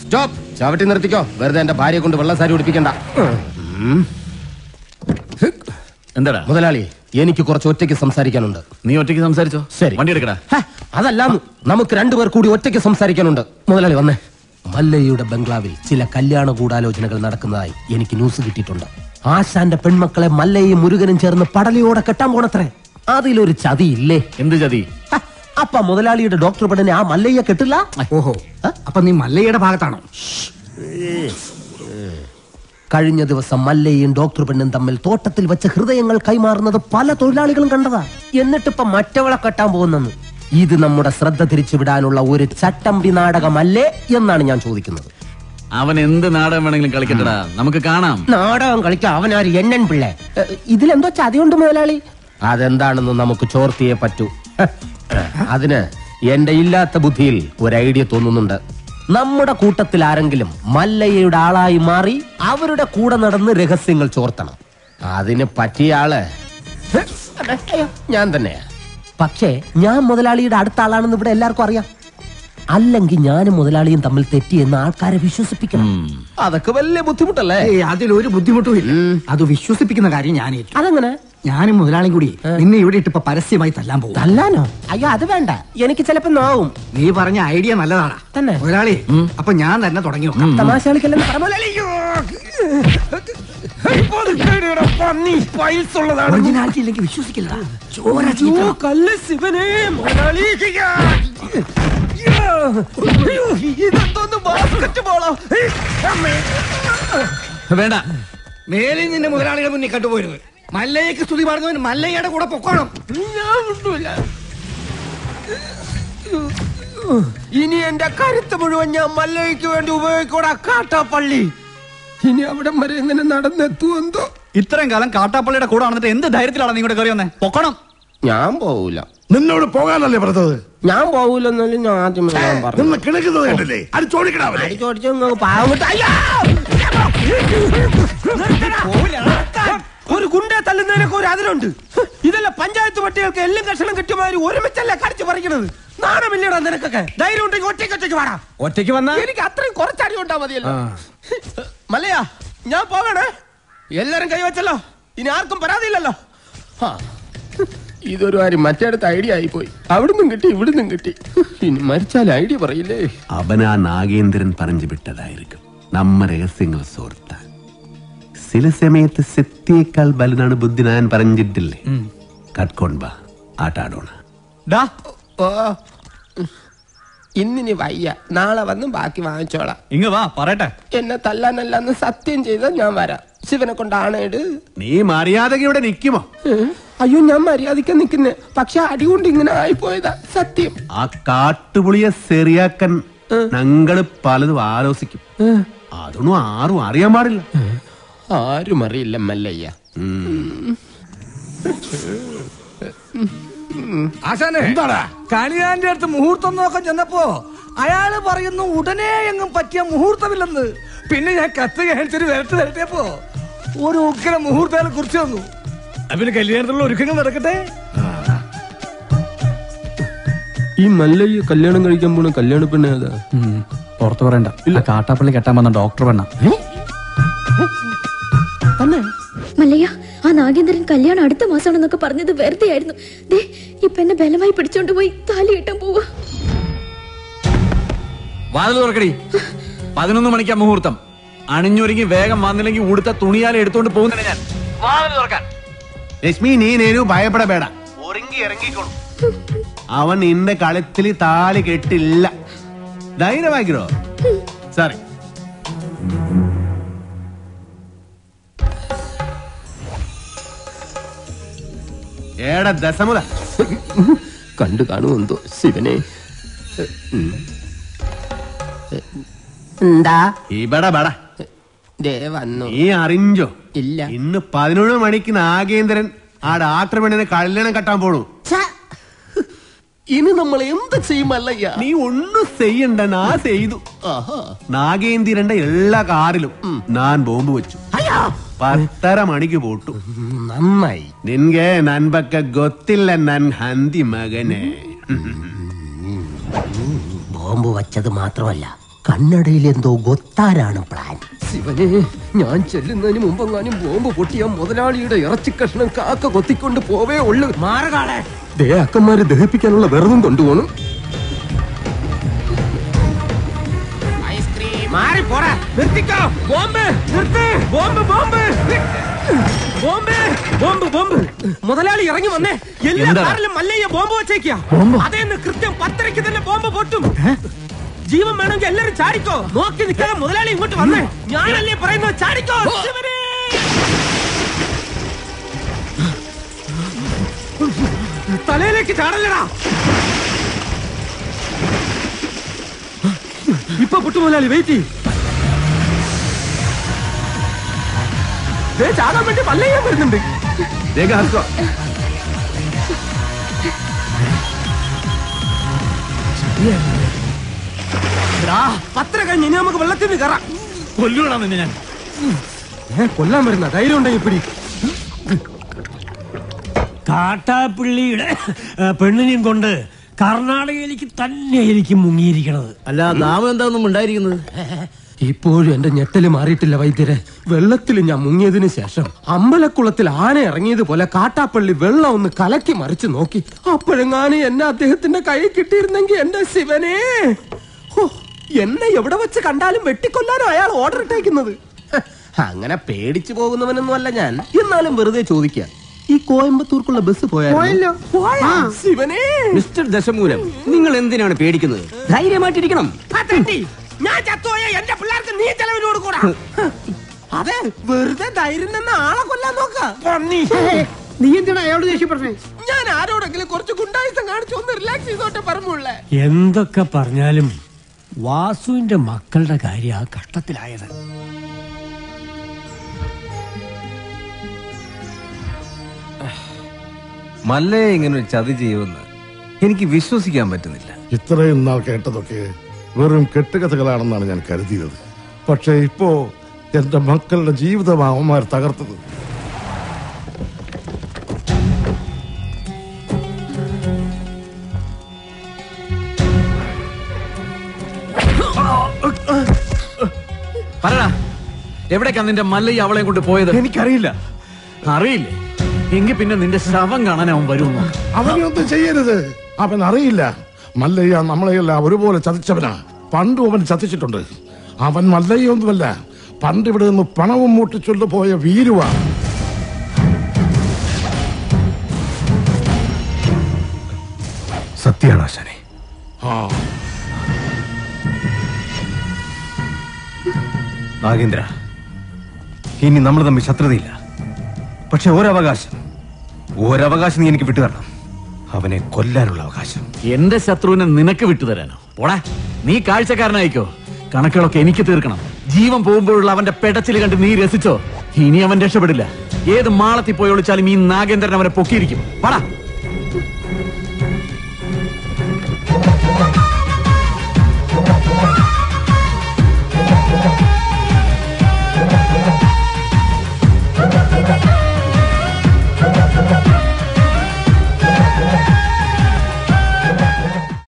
Stop ചവിട്ടി നിർത്തിക്കോ വെറുതെ എന്റെ ഭാര്യയെ കൊണ്ട് വെള്ളസാരി ഉടിപ്പിക്കണ്ട എന്താടാ മുതലാളി എനിക്ക് കുറച്ച് ഒറ്റയ്ക്ക് സംസാരിക്കാനുണ്ട് നീ ഒറ്റയ്ക്ക് സംസാരിച്ചോ ശരി. വണ്ടി എടുക്കടാ ഹ, അതല്ലാന്ന് നമുക്ക് രണ്ടുപേർ കൂടി ഒറ്റയ്ക്ക് സംസാരിക്കാനുണ്ട് മുതലാളി വന്നേ മല്ലയ്യയുടെ ബംഗ്ലാവിൽ ചില കല്യാണ ഗൂഢാലോചനകൾ നടക്കുന്നതായി എനിക്ക് ന്യൂസ് കിട്ടിയിട്ടുണ്ട് ആശാന്റെ പെൺമക്കളെ മല്ലയും മുരുകനും ചേർന്ന് പടലയോടെ കെട്ടാൻ പോണത്രേ അതിലൊരു ചതി ഇല്ലേ എന്ത് ചതി ഹ, അപ്പ മുതലാളിയുടെ ഡോക്ടർ പെണ്ണിനെ ആ മല്ലയ്യ കെട്ടില്ല ഓഹോ അപ്പൊ നീ മല്ലയുടെ ഭാഗത്താണോ കഴിഞ്ഞ ദിവസം മല്ലയും ഡോക്ടർ പെണ്ണും തമ്മിൽ തോട്ടത്തിൽ വെച്ച് ഹൃദയങ്ങൾ കൈമാറുന്നത് പല തൊഴിലാളികളും കണ്ടതാ എന്നിട്ടിപ്പൊ മറ്റവളെ കെട്ടാൻ പോകുന്നെന്ന് ഇത് നമ്മുടെ ശ്രദ്ധ തിരിച്ചുവിടാനുള്ള ഒരു ചട്ടമ്പി നാടകമല്ലേ എന്നാണ് ഞാൻ ചോദിക്കുന്നത് അവൻ എന്ത് നാടകം വേണമെങ്കിലും കളിക്കട്ടടാ നമുക്ക് കാണാം നാടകം കളിക്കാൻ അവനാര് എണ്ണൻ പിള്ളേ എ, ഇതിലെന്തോ ചതിയുണ്ട് മുതലാളി അതെന്താണെന്ന് നമുക്ക് ചോർത്തിയേ പറ്റൂ ഹ, അതിന് എന്റെ ഇല്ലാത്ത ബുദ്ധിയിൽ ഒരു ഐഡിയ തോന്നുന്നുണ്ട് നമ്മുടെ കൂട്ടത്തിൽ ആരെങ്കിലും മല്ലയ്യയുടെ ആളായി മാറി അവരുടെ കൂടെ നടന്ന് രഹസ്യങ്ങൾ ചോർത്തണം അതിന് പറ്റിയ ആള് ഹ്, അയ്യോ, ഞാൻ തന്നെയാ പക്ഷേ ഞാൻ മുതലാളിയുടെ അടുത്ത ആളാണെന്ന് ഇവിടെ എല്ലാവർക്കും അറിയാം അല്ലെങ്കിൽ ഞാനും മുതലാളിയും തമ്മിൽ തെറ്റിയെന്ന് ആൾക്കാരെ വിശ്വസിപ്പിക്കണം അതൊക്കെ വലിയ ബുദ്ധിമുട്ടല്ലേ ഏയ് അതിലൊരു ബുദ്ധിമുട്ടും ഇല്ല അത് വിശ്വസിപ്പിക്കുന്ന കാര്യം ഞാൻ ഏറ്റു അതെങ്ങനെ ഞാനും മുതലാളിയും കൂടി നിന്നെ ഇവിടെ ഇട്ടിപ്പോ പരസ്യമായി തല്ലാൻ പോകും തല്ലാനോ അയ്യോ അത് വേണ്ട എനിക്ക് ചിലപ്പോ നോവും നീ പറഞ്ഞ ഐഡിയ നല്ലതാണ് തന്നെ? മുതലാളി അപ്പൊ ഞാൻ തന്നെ തുടങ്ങി നോക്കാം തമാശ കളിക്കല്ലെന്ന് പറഞ്ഞ പോലെ ഒറിജിനാലിറ്റി ഇല്ലെങ്കിൽ വിശ്വസിക്കില്ല ചോര ചീത്ത കല്ല് ശിവനെ മുതലാളി. അയ്യോ, ഇതെന്തോന്ന് ബാസ്കറ്റ് ബോളോ വേണ്ട മേലിൽ നിന്റെ മുതലാളിയുടെ മുന്നിൽ കണ്ടുപോയിരുന്നു മല്ലയ്ക്ക് സ്തുതി പാടുന്നവൻ മല്ലയ്യയുടെ കൂടെ പൊക്കോണം ഞാൻ വിട്ടൂല. ഇനി എന്റെ കരുത്ത് മുഴുവൻ ഞാൻ മല്ലയ്ക്ക് വേണ്ടി ഉപയോഗിക്കൂടാ കാട്ടാപ്പള്ളി ഇനി അവിടം വരെ എങ്ങനെ നടന്നെത്തുമെന്തോ ഇത്രയും കാലം കാട്ടാപ്പള്ളിയുടെ കൂടെ നടന്നിട്ട് എന്ത് ധൈര്യത്തിലാണ് നീ ഇവിടെ കയറി വന്നേ പൊക്കണം ഞാൻ പോവൂല നിന്നോട് പോകാനല്ലേ പറഞ്ഞത് ഞാൻ പോവൂലെന്നാലും ഞാൻ ആദ്യം ഞാൻ പറഞ്ഞു നിന്ന് കിണക്കുന്നത് കണ്ടില്ലേ അത് ചോദിക്കണാവല്ലേ അടിച്ചോടിച്ച് നിങ്ങൾക്ക് പാവം കിട്ടും. അയ്യോ! ഒരു ഗുണ്ട തല്ലുന്നതിനൊക്കെ ഒരു അതിലുണ്ട് ഇതല്ല പഞ്ചായത്ത് പട്ടികൾക്ക് എല്ലാം കഷണം കിട്ടിയമാതിരി ഒരുമിച്ചല്ല കടിച്ചു പറിക്കണത് നാണമില്ലടാ നിനക്കൊക്കെ ധൈര്യം ഉണ്ടെങ്കിൽ ഒറ്റയ്ക്ക് ഒറ്റയ്ക്ക് വാടാ ഒറ്റയ്ക്ക് വന്ന എനിക്ക് അത്രയും കുറച്ചടി ഉണ്ടാ മതിയല്ലോ മല്ലയാ ഞാൻ പോകണേ എല്ലാരും കൈവച്ചല്ലോ ഇനി ആർക്കും പരാതിയില്ലല്ലോ ആ, ഇതൊരു കാര്യം മറ്റേടത്ത് ഐഡിയ ആയിപ്പോയി അവിടുന്നും കിട്ടി ഇവിടുന്നും കിട്ടി ഇനി മരിച്ചാൽ ഐഡിയ പറയില്ലേ അവൻ ആ നാഗേന്ദ്രൻ പറഞ്ഞു വിട്ടതായിരിക്കും നമ്മ രഹസ്യങ്ങൾ സോർത്താൻ ചില സമയത്ത് സത്യേക്കാൾ ബലനാണ് ബുദ്ധി ഞാൻ പറഞ്ഞിട്ടില്ലേ കട്ട്കൊണ്ട ആട്ടാടോണ ഡാ ഓ ഇന്നിനി വയ്യ നാളെ വന്ന് ബാക്കി വാങ്ങിച്ചോളാം ഇങ്ങ വാ പറയട്ടെ എന്നെ തല്ലാനല്ലെന്ന് സത്യം ചെയ്താൽ ഞാൻ വരാം ശിവനെ കൊണ്ട് ആണേട് നീ മര്യാദക്ക് ഇവിടെ നിൽക്കുമോ ഏ? അയ്യോ ഞാൻ മര്യാദയ്ക്ക് നിൽക്കുന്നേ പക്ഷെ അടി കൊണ്ട് ഇങ്ങനെ ആയിപ്പോയതാ സത്യം ആ കാട്ടുപുളിയെ ശരിയാക്കാൻ ഞങ്ങള് പലതും ആലോചിക്കും അതൊന്നും ആരും അറിയാൻ പാടില്ല ആരും അറിയില്ല മല്ലയ്യ ആശാനെ എന്താടാ കണിയാന്റെ അടുത്ത് മുഹൂർത്തം നോക്കാൻ ചെന്നപ്പോ അയാള് പറയുന്നു ഉടനെ എങ്ങും പറ്റിയ മുഹൂർത്തമില്ലെന്ന് പിന്നെ ഞാൻ കത്ത് കാണിച്ചൊരു വരട്ട് വരട്ടിയപ്പോ ഒരു ഉഗ്ര മുഹൂർത്തം കുറിച്ച് തന്നു അവന് കല്യാണത്തിലുള്ള ഒരുക്കങ്ങൾ നടക്കട്ടെ ഈ മല്ലയ്യ കല്യാണം കഴിക്കാൻ പോണ കല്യാണ പെണ്ണ ഏതാ പുറത്ത് പറയണ്ട ആ കാട്ടാപ്പള്ളി കെട്ടാൻ വന്ന ഡോക്ടർ പെണ്ണ തന്നെ മല്ലയ്യ ആ നാഗേന്ദ്രൻ കല്യാണം അടുത്ത മാസമാണെന്നൊക്കെ പറഞ്ഞത് വെറുതെ ആയിരുന്നു ദേ ഇപ്പൊ എന്നെ ബലമായി പിടിച്ചോണ്ട് പോയി താലി കെട്ടാൻ പോവാ വാതിൽ തുറക്കടി പതിനൊന്ന് മണിക്കാ മുഹൂർത്തം അണിഞ്ഞൊരുങ്ങി വേഗം വന്നില്ലെങ്കിൽ ഉടുത്ത തുണിയാലെ എടുത്തോണ്ട് പോകുന്നില്ല ഞാൻ വാതിൽ തുറക്കാൻ ലക്ഷ്മി നീ നേരു ഭയപ്പെടಬೇಡ ഒരുങ്ങി ഇറങ്ങിക്കോളൂ അവൻ നിന്റെ കളത്തിൽ താലി കെട്ടില്ല ധൈര്യമാക്കിരോ സാറി ഏടാ ദശമുല കണ്ടു കാണുമെന്തോ ശിവനെ എന്താ ഇവിടെ ബട ദേ വന്നു നീ അറിഞ്ചോ ഇല്ല ഇന്ന് പതിനൊന്ന് മണിക്ക് നാഗേന്ദ്രൻ ആ ഡാക്ടർ പെണ്ണിനെ കല്യാണം കെട്ടാൻ പോണു ഛ! ഇനി നമ്മൾ എന്ത് ചെയ്യും മല്ലയ്യ നീ ഒന്നും ചെയ്യണ്ട നാ ചെയ്തു ആഹാ. നാഗേന്ദ്രന്റെ എല്ലാ കാറിലും ഞാൻ ബോംബ് വെച്ചു അയ്യോ പത്തര മണിക്ക് പോട്ടു നന്നായി ನಿನ್ಗೆ ನನ್ ಬಗ್ಗೆ ಗೊತ್ತಿಲ್ಲ ನನ್ ಹಂದಿ ಮಗನೇ ബോംബ് വച്ചത് മാത്രമല്ല കന്നഡയിൽ എന്തോ ഗൊത്താരാണ് പ്ലാൻ ശിവനെ ഞാൻ ചെല്ലുന്നതിന് മുമ്പെങ്ങാനും ബോംബ് പൊട്ടിയ മുതലാളിയുടെ ഇറച്ചി കഷ്ണം കാക്ക കൊത്തിക്കൊണ്ട് പോവേ ഉള്ളു മാറുകാളെ ദേ അക്കന്മാരെ ദഹിപ്പിക്കാനുള്ള വെറുതും കൊണ്ടുപോകണം മാറി പോടാ നിർത്തിക്കോ ബോംബ് നിർത്ത് bomb bomb bomb bomb bomb മുതലാളി ഇറങ്ങി വന്നേ എല്ലാ എന്താ? കാറിലും മല്ലയ്യ ബോംബ് വെച്ചേക്കാ അതേന്ന് കൃത്യം പത്തരയ്ക്ക് തന്നെ ബോംബ് പൊട്ടും ജീവൻ വേണമെങ്കിൽ എല്ലാരും ചാടിക്കോ നോക്കി നിൽക്കാതെ മുതലാളി ഇങ്ങോട്ട് വന്നേ ഞാനല്ലേ പറയുന്നത് ചാടിക്കോ ശിവനേ! തലയിലേക്ക് ചാടല്ലടാ ഇപ്പൊ പുട്ടു മുതലാളി വെയിറ്റ് ചാടാൻ വേണ്ടി മല്ലയ്യ വരുന്നുണ്ട് വേഗം ആക്കുക. എടാ, പത്തര കഴിഞ്ഞ് ഇനി നമുക്ക് വെള്ളത്തിൽ നിന്ന് കയറാം കൊല്ലൂടാ നിന്നെ ഞാൻ ഏ, കൊല്ലാൻ വരുന്ന ധൈര്യം ഉണ്ടെങ്കിൽ പിടി കാട്ടാപ്പിള്ളിയുടെ ഏ, പെണ്ണിനെയും കൊണ്ട് കർണാടകയിലേക്ക് തന്നെ എനിക്ക് മുങ്ങിയിരിക്കണത് അല്ല നാമം എന്താണെന്നും ഉണ്ടായിരിക്കുന്നത് ഇപ്പോഴും എന്റെ ഞെട്ടല് മാറിയിട്ടില്ല വൈദ്യരെ വെള്ളത്തിൽ ഞാൻ മുങ്ങിയതിനു ശേഷം അമ്പലക്കുളത്തിൽ ആന ഇറങ്ങിയതുപോലെ കാട്ടാപ്പള്ളി വെള്ളം ഒന്ന് കലക്കി മറിച്ച് നോക്കി അപ്പോഴെങ്ങാനും എന്നെ അദ്ദേഹത്തിന്റെ കൈ കിട്ടിയിരുന്നെങ്കിൽ എന്റെ ശിവനെ ഹോ, എന്നെ എവിടെ വെച്ച് കണ്ടാലും വെട്ടിക്കൊല്ലാനോ അയാൾ ഓർഡർ ഇട്ടേക്കുന്നത് ഹ, അങ്ങനെ പേടിച്ചു പോകുന്നവനൊന്നും അല്ല ഞാൻ എന്നാലും വെറുതെ ചോദിക്കാം ഈ കോയമ്പത്തൂർക്കുള്ള ബസ് പോയാലോ ശിവനെ മിസ്റ്റർ ദശമൂലം നിങ്ങൾ എന്തിനാണ് പേടിക്കുന്നത് ധൈര്യമായിട്ടിരിക്കണം ഞാൻ ചത്തോയ എന്റെ പിള്ളേർക്ക് നീ ചെലവിന് കൊടുക്കൂടാ അതെ വെറുതെ ധൈര്യം നിന്ന് ആളെ കൊല്ലാൻ നോക്ക നീ എന്തിനാ അയാളോട് ദേഷ്യപ്പെട്ടേ ഞാൻ ആരോടെങ്കിലും കുറച്ച് ഗുണ്ടായുസം കാണിച്ചു ഒന്ന് റിലാക്സ് ചെയ്തോട്ടെ പറഞ്ഞുള്ളേ എന്തൊക്കെ പറഞ്ഞാലും വാസുവിന്റെ മക്കളുടെ കാര്യം ആ കഷ്ടത്തിലായത് മല്ലയെ ഇങ്ങനെ ഒരു ചതി ചെയ്യുമെന്ന് എനിക്ക് വിശ്വസിക്കാൻ പറ്റുന്നില്ല ഇത്രയും നാൾ കേട്ടതൊക്കെ വെറും കെട്ടുകഥകളാണെന്നാണ് ഞാൻ കരുതിയത് പക്ഷേ ഇപ്പോ എന്റെ മക്കളുടെ ജീവിതം അവന്മാർ തകർത്തത് പറടാ എവിടേക്കാ നിന്റെ മല്ലയ്യ അവളെ കൊണ്ട് പോയത് എനിക്കറിയില്ല അറിയില്ലേ എങ്കിൽ പിന്നെ നിന്റെ ശവം കാണാൻ അവൻ വരുമോ അവനൊന്നും ചെയ്യരുത് അവൻ അറിയില്ല മല്ലയ്യ നമ്മളെയെല്ലാം ഒരുപോലെ ചതിച്ചവനാ പണ്ടും അവൻ ചതിച്ചിട്ടുണ്ട് അവൻ മല്ലയ്യൊന്നുമല്ല പണ്ട് ഇവിടെ നിന്ന് പണവും മൂട്ടിച്ചൊല്ലു പോയ വീരുവാ സത്യാണ് ആശാനെ ആ നാഗേന്ദ്ര ഇനി നമ്മൾ തമ്മിൽ ശത്രുതയില്ല പക്ഷെ ഒരവകാശം ഒരവകാശം നീ എനിക്ക് വിട്ടുതരണം അവനെ കൊല്ലാനുള്ള അവകാശം എന്റെ ശത്രുവിനെ നിനക്ക് വിട്ടുതരാനോ പോടാ നീ കാഴ്ചക്കാരനായിക്കോ കണക്കുകളൊക്കെ എനിക്ക് തീർക്കണം ജീവൻ പോകുമ്പോഴുള്ള അവന്റെ പെടച്ചിൽ കണ്ട് നീ രസിച്ചോ ഇനി അവൻ രക്ഷപ്പെടില്ല ഏത് മാളത്തിൽ പോയി ഒളിച്ചാലും ഈ നാഗേന്ദ്രൻ അവനെ പൊക്കിയിരിക്കും പടാ